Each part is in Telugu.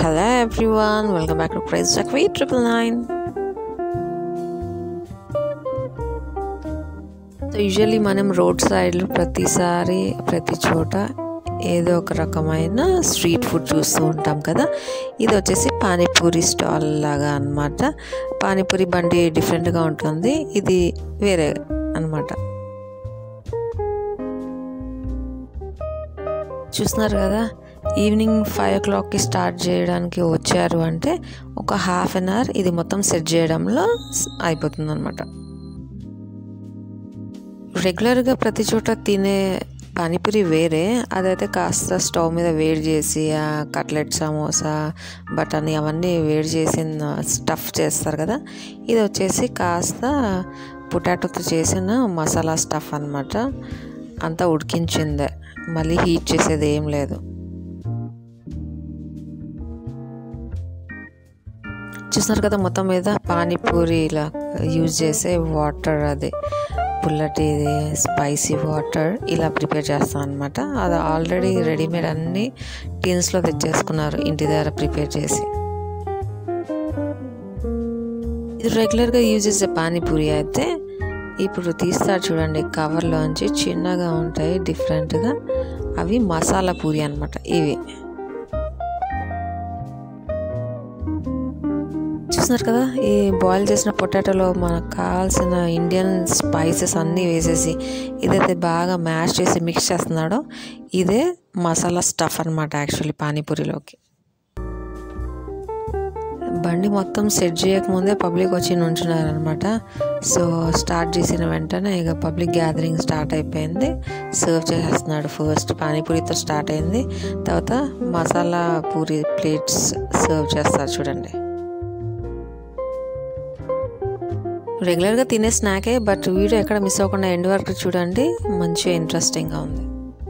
Hello everyone, welcome back to Praise Jack Triple Nine. So usually మనం రోడ్ సైడ్లో ప్రతిసారి ప్రతి చోట ఏదో ఒక రకమైన స్ట్రీట్ ఫుడ్ చూస్తూ ఉంటాం కదా ఇది వచ్చేసి పానీపూరి స్టాల్ లాగా అనమాట పానీపూరి బండి డిఫరెంట్గా ఉంటుంది ఇది వేరే అనమాట చూస్తున్నారు కదా ఈవినింగ్ ఫైవ్ ఓ క్లాక్కి స్టార్ట్ చేయడానికి వచ్చారు అంటే ఒక హాఫ్ అన్ అవర్ ఇది మొత్తం సెట్ చేయడంలో అయిపోతుంది అనమాట రెగ్యులర్గా ప్రతి చోట తినే పానీపూరి వేరే అదైతే కాస్త స్టవ్ మీద వేడి చేసి ఆ కట్లెట్ సమోసా బటానీ అవన్నీ వేడి చేసిన స్టఫ్ చేస్తారు కదా ఇది వచ్చేసి కాస్త పొటాటోతో చేసిన మసాలా స్టఫ్ అనమాట అంతా ఉడికించిందే మళ్ళీ హీట్ చేసేది ఏం లేదు చూస్తున్నారు కదా మొత్తం మీద పానీపూరి ఇలా యూజ్ చేసే వాటర్ అది పుల్లటి స్పైసీ వాటర్ ఇలా ప్రిపేర్ చేస్తాం అనమాట అది ఆల్రెడీ రెడీమేడ్ అన్ని టీన్స్లో తెచ్చేసుకున్నారు ఇంటి దగ్గర ప్రిపేర్ చేసి ఇది రెగ్యులర్గా యూజ్ చేసే పానీపూరి అయితే ఇప్పుడు తీస్తారు చూడండి కవర్లోంచి చిన్నగా ఉంటాయి డిఫరెంట్గా అవి మసాలా పూరి అనమాట ఇవి చూస్తున్నారు కదా ఈ బాయిల్ చేసిన పొటాటోలో మనకు కావాల్సిన ఇండియన్ స్పైసెస్ అన్నీ వేసేసి ఇదైతే బాగా మ్యాష్ చేసి మిక్స్ చేస్తున్నాడో ఇదే మసాలా స్టఫ్ అనమాట యాక్చువల్లీ పానీపూరిలోకి బండి మొత్తం సెట్ చేయకముందే పబ్లిక్ వచ్చి నుంచున్నారనమాట సో స్టార్ట్ చేసిన వెంటనే ఇక పబ్లిక్ గ్యాదరింగ్ స్టార్ట్ అయిపోయింది సర్వ్ చేసేస్తున్నాడు ఫస్ట్ పానీపూరితో స్టార్ట్ అయింది తర్వాత మసాలా పూరి ప్లేట్స్ సర్వ్ చేస్తారు చూడండి రెగ్యులర్గా తినే స్నాకే బట్ వీడియో ఎక్కడ మిస్ అవ్వకుండా ఎండ్ వరకు చూడండి మంచిగా ఇంట్రెస్టింగ్గా ఉంది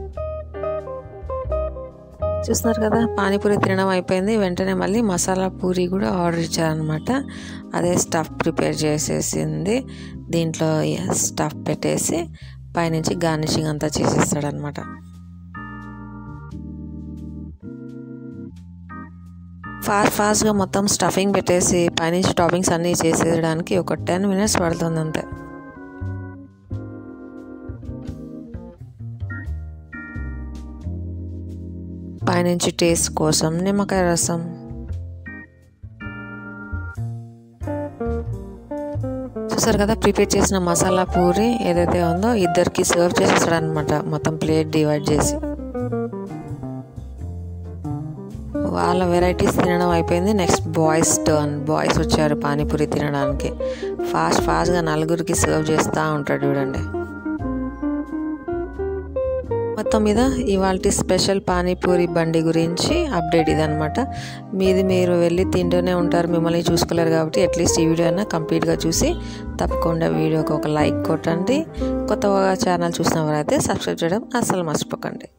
చూస్తున్నారు కదా పానీపూరి తినడం అయిపోయింది వెంటనే మళ్ళీ మసాలా పూరి కూడా ఆర్డర్ ఇచ్చారనమాట అదే స్టఫ్ ప్రిపేర్ చేసేసింది దీంట్లో స్టఫ్ పెట్టేసి పైనుంచి గార్నిషింగ్ అంతా చేసేస్తాడనమాట ఫాస్ట్ ఫాస్ట్గా మొత్తం స్టఫింగ్ పెట్టేసి పైనుంచి టాపింగ్స్ అన్నీ చేసేయడానికి ఒక టెన్ మినిట్స్ పడుతుంది అంతే పైనుంచి టేస్ట్ కోసం నిమ్మకాయ రసం చూసారు కదా ప్రిపేర్ చేసిన మసాలా పూరి ఏదైతే ఉందో ఇద్దరికి సర్వ్ చేసేస్తాడు అనమాట మొత్తం ప్లేట్ డివైడ్ చేసి వాళ్ళ వెరైటీస్ తినడం అయిపోయింది నెక్స్ట్ బాయ్స్ టర్న్ బాయ్స్ వచ్చారు పానీపూరి తినడానికి ఫాస్ట్ ఫాస్ట్గా నలుగురికి సర్వ్ చేస్తూ ఉంటాడు చూడండి మొత్తం మీద ఇవాళ స్పెషల్ పానీపూరి బండి గురించి అప్డేట్ ఇదనమాట మీది మీరు వెళ్ళి తింటూనే ఉంటారు మిమ్మల్ని చూసుకోలేరు కాబట్టి అట్లీస్ట్ ఈ వీడియో అయినా కంప్లీట్గా చూసి తప్పకుండా వీడియోకి ఒక లైక్ కొట్టండి కొత్తగా ఛానల్ చూసిన వారైతే సబ్స్క్రైబ్ చేయడం అస్సలు మర్చిపోకండి